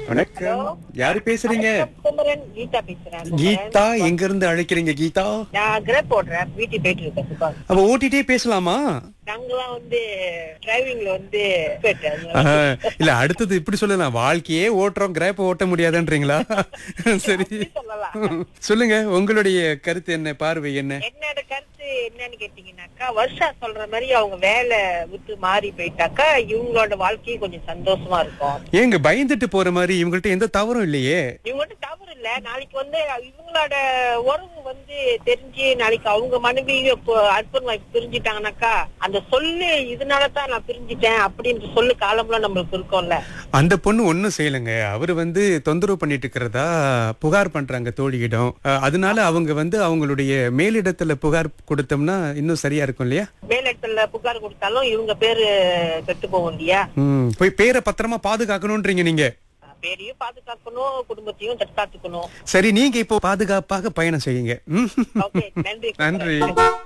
வணக்கம் யாரு பேசுறீங்க குமரன் கீதா பேசுறேன் கீதா எங்க இருந்து அழைக்கிறீங்க கீதா நான் கிரப் போடுறேன் வீட்டு போயிட்டு இருக்கேன் சுபா அப்ப ஓட்டிட்டே பேசலாமா நாங்களாம் வந்து டிரைவிங்ல வந்து expert. ஆஹ், இல்ல அடுத்தது இப்படி சொல்லலாம் வாழ்க்கையே ஓட்டுறோம் கிராப் ஓட்ட முடியாதுன்றீங்களா சரி அப்படி சொல்லலாம் சொல்லுங்க உங்களுடைய கருத்து என்ன பார்வை என்ன என்னோட கருத்து என்னன்னு கேட்டீங்கன்னாக்கா வருஷா சொல்ற மாதிரி அவங்க வேலை விட்டு மாறி போயிட்டாக்கா இவங்களோட வாழ்க்கையும் கொஞ்சம் சந்தோஷமா இருக்கும் ஏங்க பயந்துட்டு போற மாதிரி இவங்கள்ட்ட எந்த தவறும் இல்லையே இவங்கள்ட்ட தவறு இல்ல நாளைக்கு வந்து இவங்களோட உறவு வந்து தெரிஞ்சு நாளைக்கு அவங்க மனைவி அற்பன் வாய்ப்பு பிரிஞ்சுட்டாங்கனாக்கா அந்த சொல்லு இதனால தான் நான் பிரிஞ்சுட்டேன் அப்படின்ற சொல்லு காலம்லாம் நம்மளுக்கு இருக்கும்ல அந்த பொண்ணு ஒண்ணும் செய்யலங்க அவரு வந்து தொந்தரவு பண்ணிட்டு இருக்கிறதா புகார் பண்றாங்க தோழியிடம் அஹ், அதனால அவங்க வந்து அவங்களுடைய மேலிடத்துல புகார் கொடுத்தோம்னா இன்னும் சரியா இருக்கும் இல்லையா மேலிடத்துல புகார் கொடுத்தாலும் இவங்க பேரு கெட்டு போகும் இல்லையா ம், போய் பேரை பத்திரமா பாதுகாக்கணும்ன்றீங்க நீங்க பேரையும் பாதுகாக்கணும் குடும்பத்தையும் தற்காத்துக்கணும் சரி நீங்க இப்போ பாதுகாப்பாக பயணம் செய்யுங்க ம். ஓகே நன்றி நன்றி